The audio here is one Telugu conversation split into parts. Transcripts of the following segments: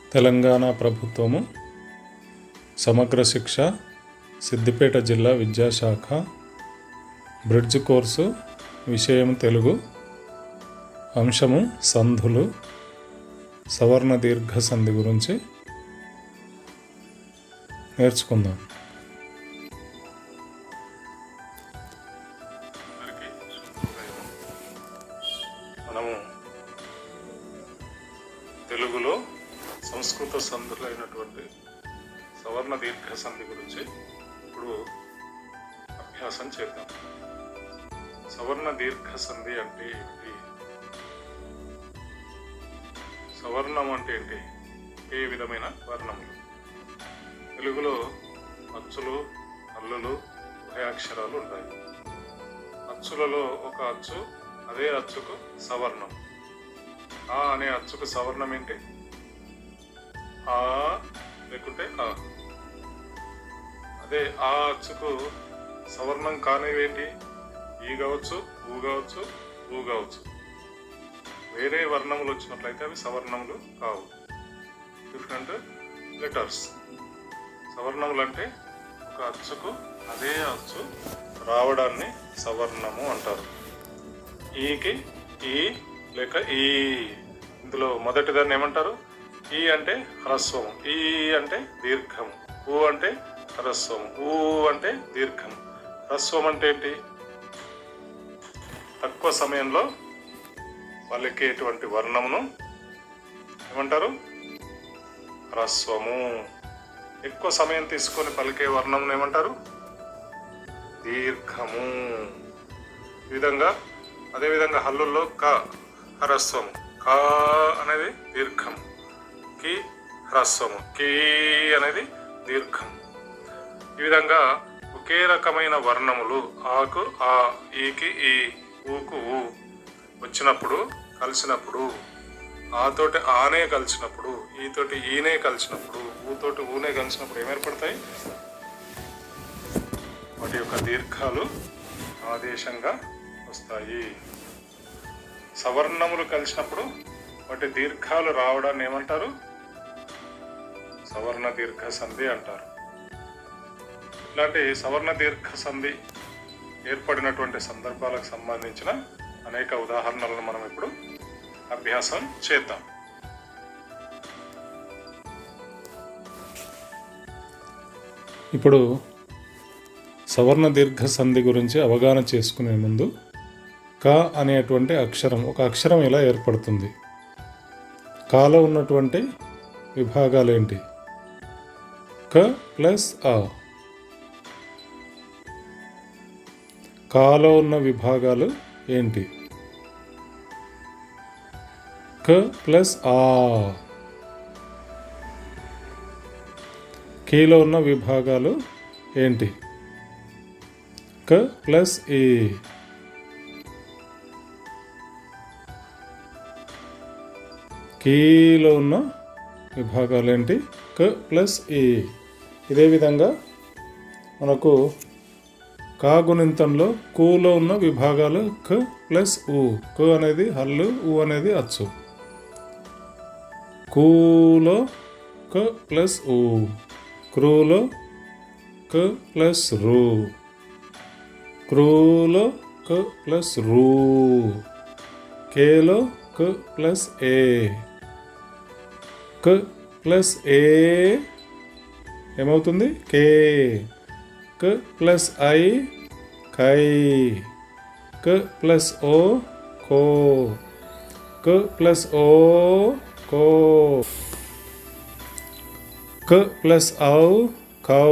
తెలంగాణ ప్రభుత్వము సమగ్ర శిక్ష సిద్దిపేట జిల్లా విద్యాశాఖ బ్రిడ్జ్ కోర్సు విషయం తెలుగు అంశము సంధులు సవర్ణ దీర్ఘ సంధి గురించి నేర్చుకుందాం మనము తెలుగులో సంస్కృత సంధులైనటువంటి సవర్ణ దీర్ఘ సంధి గురించి ఇప్పుడు అభ్యాసం చేద్దాం సవర్ణ దీర్ఘ సంధి అంటే ఏంటి సవర్ణం అంటే ఏంటి ఏ విధమైన వర్ణములు తెలుగులో అచ్చులు హల్లులు ఉభయాక్షరాలు ఉంటాయి అచ్చులలో ఒక అచ్చు అదే అచ్చుకు సవర్ణం ఆ అనే అచ్చుకు సవర్ణం ఏంటి ఆ లేకుంటే ఆ అదే ఆ అచ్చుకు సవర్ణం కానివేంటి ఈ కావచ్చు ఊ కావచ్చు ఊ కావచ్చు వేరే వర్ణములు వచ్చినట్లయితే అవి సవర్ణములు కావు డిఫరెంట్ లెటర్స్ సవర్ణములు అంటే ఒక అచ్చుకు అదే అచ్చు రావడాన్ని సవర్ణము అంటారు ఈకి ఈ లేక ఈ ఇందులో మొదటి దాన్ని ఏమంటారు ఈ అంటే హ్రస్వము ఈ అంటే దీర్ఘము ఊ అంటే హ్రస్వము ఊ అంటే దీర్ఘము హ్రస్వం అంటే ఏంటి తక్కువ సమయంలో పలికేటువంటి వర్ణమును ఏమంటారు హ్రస్వము ఎక్కువ సమయం తీసుకొని పలికే వర్ణమును ఏమంటారు దీర్ఘము ఈ విధంగా అదేవిధంగా హల్లుల్లో క హ్రస్వము కా అనేది దీర్ఘం కి హ్రస్వము కీ అనేది దీర్ఘం ఈ విధంగా ఒకే రకమైన వర్ణములు ఆకు ఆ ఈకి ఈ ఊకు ఊ వచ్చినప్పుడు కలిసినప్పుడు ఆతోటి ఆనే కలిసినప్పుడు ఈతోటి ఈనే కలిసినప్పుడు ఊతోటి ఊనే కలిసినప్పుడు ఏమేర్పడతాయి వాటి యొక్క దీర్ఘాలు ఆదేశంగా వస్తాయి సవర్ణములు కలిసినప్పుడు వాటి దీర్ఘాలు రావడాన్ని ఏమంటారు సవర్ణ దీర్ఘ సంధి అంటారు ఇలాంటి సవర్ణ దీర్ఘ సంధి ఏర్పడినటువంటి సందర్భాలకు సంబంధించిన అనేక ఉదాహరణలను మనం ఇప్పుడు అభ్యాసం చేద్దాం ఇప్పుడు సవర్ణ దీర్ఘ సంధి గురించి అవగాహన చేసుకునే ముందు క అనేటువంటి అక్షరం ఒక అక్షరం ఎలా ఏర్పడుతుంది కాలో ఉన్నటువంటి విభాగాలు ఏంటి క ప్లస్ ఆ కాలో ఉన్న విభాగాలు ఏంటి క ప్లస్ ఆ కీలో ఉన్న విభాగాలు ఏంటి క ప్లస్ ఏ కీలో ఉన్న విభాగాలు ఏంటి క ప్లస్ ఏ ఇదే విధంగా మనకు కా గుణింతంలో కూలో ఉన్న విభాగాలు క ప్లస్ ఊ కు అనేది హల్లు ఊ అనేది అచ్చు కూలో క ప్లస్ ఊ క్రూలో క ప్లస్ రూ క్రూలో క ప్లస్ రూ కేలో క ప్లస్ ఏ క ప్లస్ ఏ ఏమవుతుంది కే క ప్లస్ ఐ కై క ప్లస్ ఓ కో క ప్లస్ ఓ కో క ప్లస్ ఔ కౌ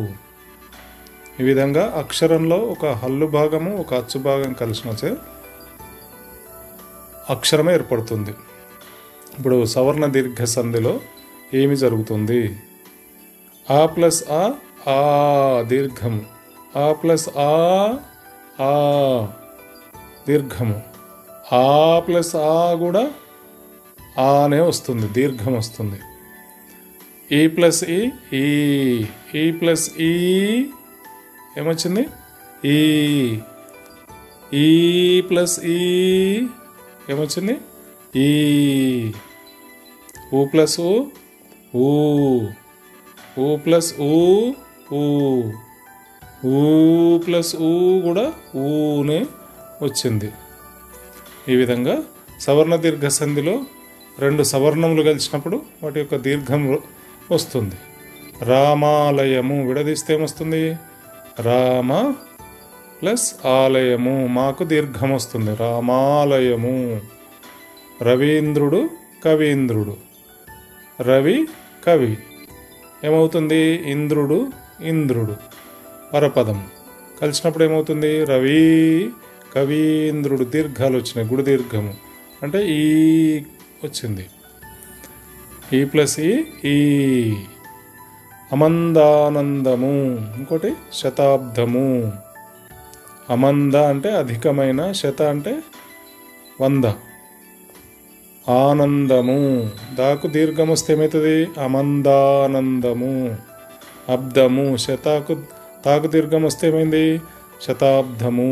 ఈ విధంగా అక్షరంలో ఒక హల్లు భాగము ఒక అచ్చు భాగం కలిసినచే అక్షరం ఏర్పడుతుంది ఇప్పుడు సవర్ణ దీర్ఘ సంధిలో ఏమి జరుగుతుంది ఆ ప్లస్ ఆ ఆ దీర్ఘము ఆ ప్లస్ ఆ ఆ దీర్ఘము ఆ ప్లస్ ఆ కూడా ఆనే వస్తుంది దీర్ఘం వస్తుంది ఈ ప్లస్ ఈ ఈ ఈ ప్లస్ ఈ ఏమొచ్చింది ఈ ఈ ప్లస్ ఈ ఏమొచ్చింది ఈ ఊ ప్లస్ ఊ ఊ ఊ ప్లస్ ఊ ఊ ఊ ప్లస్ ఊ కూడా ఊనే వచ్చింది ఈ విధంగా సవర్ణ దీర్ఘ సంధిలో రెండు సవర్ణములు కలిసినప్పుడు వాటి యొక్క దీర్ఘం వస్తుంది రామాలయము విడదీస్తే ఏమొస్తుంది రామ ప్లస్ ఆలయము మాకు దీర్ఘం వస్తుంది రామాలయము రవీంద్రుడు కవీంద్రుడు రవి కవి ఏమవుతుంది ఇంద్రుడు ఇంద్రుడు పరపదం కలిసినప్పుడు ఏమవుతుంది రవి కవీంద్రుడు దీర్ఘాలు వచ్చినాయి గుడి దీర్ఘము అంటే ఈ వచ్చింది ఈ ప్లస్ ఈ ఈ అమందానందము ఇంకోటి శతాబ్దము అమంద అంటే అధికమైన శత అంటే వంద ఆనందము దాకు దీర్ఘం వస్తే ఏమవుతుంది అమందానందము అబ్దము శతాకు తాకు దీర్ఘం వస్తే ఏమైంది శతాబ్దము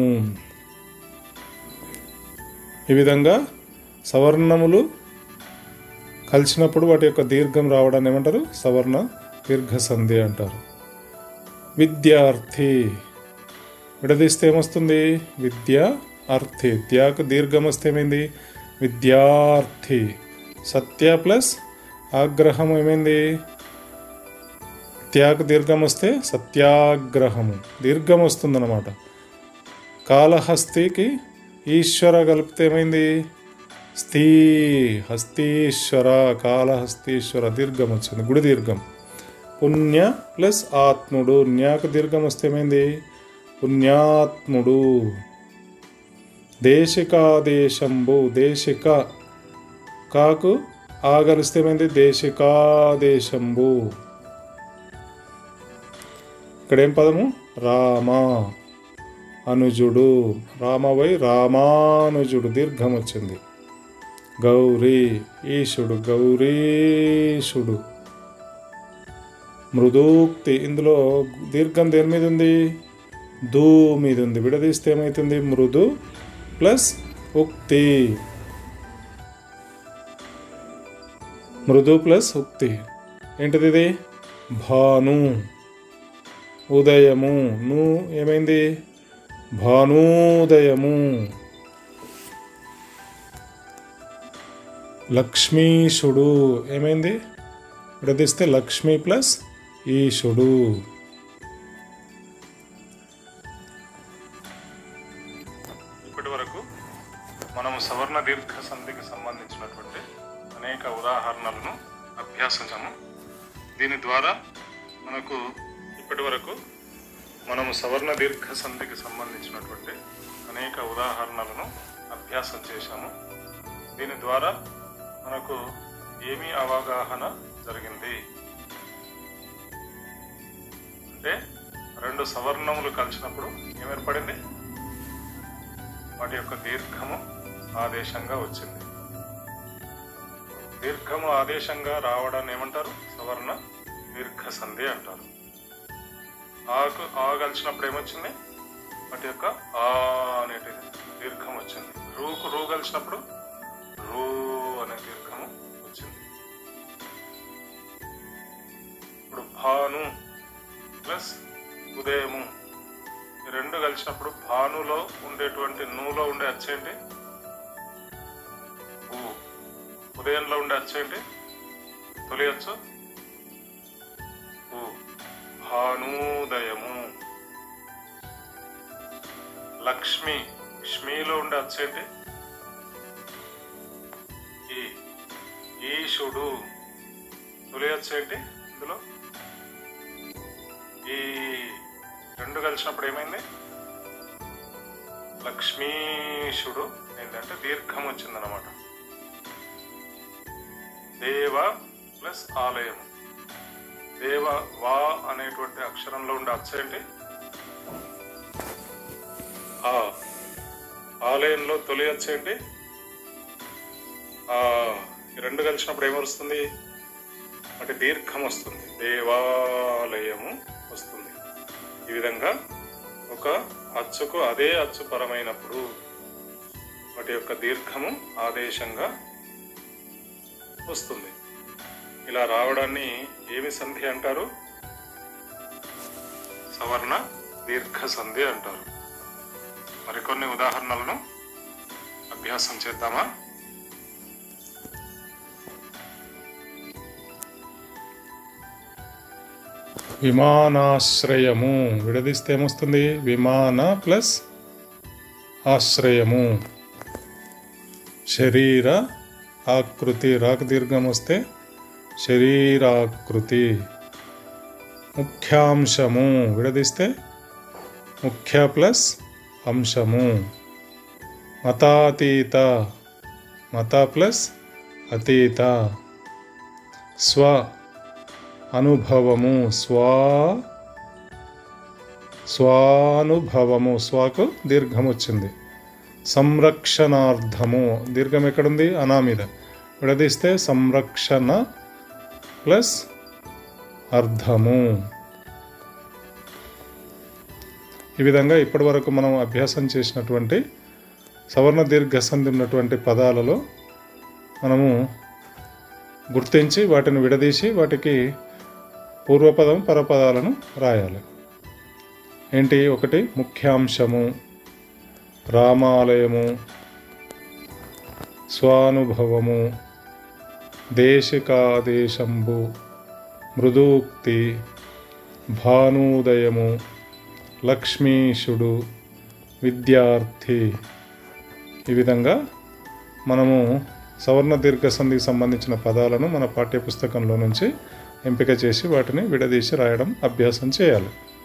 ఈ విధంగా సవర్ణములు కలిసినప్పుడు వాటి యొక్క దీర్ఘం రావడాన్ని ఏమంటారు సవర్ణ దీర్ఘ సంధి అంటారు విద్యార్థి విడదీస్తే ఏమొస్తుంది విద్య అర్థి త్యాకు దీర్ఘం వస్తే ఏమైంది విద్యార్థి సత్య ప్లస్ ఆగ్రహం ఏమైంది త్యాకు దీర్ఘం వస్తే సత్యాగ్రహము దీర్ఘం వస్తుందన్నమాట కాళహస్తికి ఈశ్వర కలిపితే ఏమైంది స్థీ హస్తీశ్వర కాళహస్తీశ్వర దీర్ఘం వచ్చింది గుడి దీర్ఘం పుణ్య ప్లస్ ఆత్ముడు న్యాకు దీర్ఘం వస్తే ఏమైంది పుణ్యాత్ముడు దేశికాదేశంబు దేశిక కాకు ఆగలిస్తే ఏమైంది దేశికాదేశంబు ఇక్కడేం పదము రామ అనుజుడు రామవై రామానుజుడు దీర్ఘం వచ్చింది గౌరీ ఈశుడు గౌరీశుడు మృదూక్తి ఇందులో దీర్ఘం దేని మీద ఉంది దూ మీద ఉంది విడదీస్తే ఏమవుతుంది మృదు ప్లస్ ఉక్తి మృదు ప్లస్ ఉక్తి ఏంటిది ఇది భాను ఉదయము ను ఏమైంది భానూదయము లక్ష్మీషుడు ఏమైంది విడదీస్తే లక్ష్మి ప్లస్ ఈశుడు ఇప్పటి వరకు మనము సవర్ణ దీర్ఘ సంధికి సంబంధించినటువంటి అనేక ఉదాహరణలను అభ్యాసించాము దీని ద్వారా మనకు ఇప్పటి వరకు మనము సవర్ణ దీర్ఘ సంధికి సంబంధించినటువంటి అనేక ఉదాహరణలను అభ్యాసం చేశాము దీని ద్వారా మనకు ఏమి అవగాహన జరిగింది అంటే రెండు సవర్ణములు కలిసినప్పుడు ఏమేర్పడింది వాటి యొక్క దీర్ఘము ఆదేశంగా వచ్చింది దీర్ఘము ఆదేశంగా రావడాన్ని ఏమంటారు సవర్ణ దీర్ఘ సంధి అంటారు ఆకు ఆ కలిసినప్పుడు ఏమొచ్చింది వాటి యొక్క ఆ అనేటిది దీర్ఘం వచ్చింది రూకు రూ కలిసినప్పుడు రూ అనే దీర్ఘము వచ్చింది ఇప్పుడు భాను ప్లస్ ఉదయము ఈ రెండు కలిసినప్పుడు భానులో ఉండేటువంటి నూలో ఉండే అచ్చేంటి ఊ ఉదయంలో ఉండే అచ్చేంటి తొలి అచ్చు ఊ భానూదయము లక్ష్మి లక్ష్మిలో ఉండే అచ్చేంటి ఈ ఈశుడు తొలి అచ్చేంటి ఇందులో ఈ రెండు కలిసినప్పుడు ఏమైంది లక్ష్మీషుడు ఏంటంటే దీర్ఘం వచ్చిందనమాట దేవ ప్లస్ ఆలయం దేవ వా అనేటువంటి అక్షరంలో ఉండే అక్షరేంటి ఆ ఆలయంలో తొలి అచ్చేంటి ఆ ఈ రెండు కలిసినప్పుడు ఏమొస్తుంది అంటే దీర్ఘం వస్తుంది దేవాలయము వస్తుంది ఈ విధంగా ఒక అచ్చుకు అదే అచ్చు పరమైనప్పుడు వాటి యొక్క దీర్ఘము ఆదేశంగా వస్తుంది ఇలా రావడాన్ని ఏమి సంధి అంటారు సవర్ణ దీర్ఘ సంధి అంటారు మరికొన్ని ఉదాహరణలను అభ్యాసం చేద్దామా విమానాశ్రయము విడదీస్తే ఏమొస్తుంది విమాన ప్లస్ ఆశ్రయము శరీర ఆకృతి రాక దీర్ఘం వస్తే శరీరాకృతి ముఖ్యాంశము విడదీస్తే ముఖ్య ప్లస్ అంశము మతాతీత మత ప్లస్ అతీత స్వ అనుభవము స్వా స్వానుభవము స్వాకు దీర్ఘం వచ్చింది సంరక్షణార్థము దీర్ఘం ఎక్కడుంది అనా మీద విడదీస్తే సంరక్షణ ప్లస్ అర్థము ఈ విధంగా ఇప్పటి వరకు మనం అభ్యాసం చేసినటువంటి సవర్ణ దీర్ఘ సంధి ఉన్నటువంటి పదాలలో మనము గుర్తించి వాటిని విడదీసి వాటికి పూర్వపదం పరపదాలను రాయాలి ఏంటి ఒకటి ముఖ్యాంశము రామాలయము స్వానుభవము దేశికాదేశంబు మృదూక్తి భానూదయము లక్ష్మీషుడు విద్యార్థి ఈ విధంగా మనము సవర్ణ దీర్ఘ సంధికి సంబంధించిన పదాలను మన పాఠ్యపుస్తకంలో నుంచి ఎంపిక చేసి వాటిని విడదీసి రాయడం అభ్యాసం చేయాలి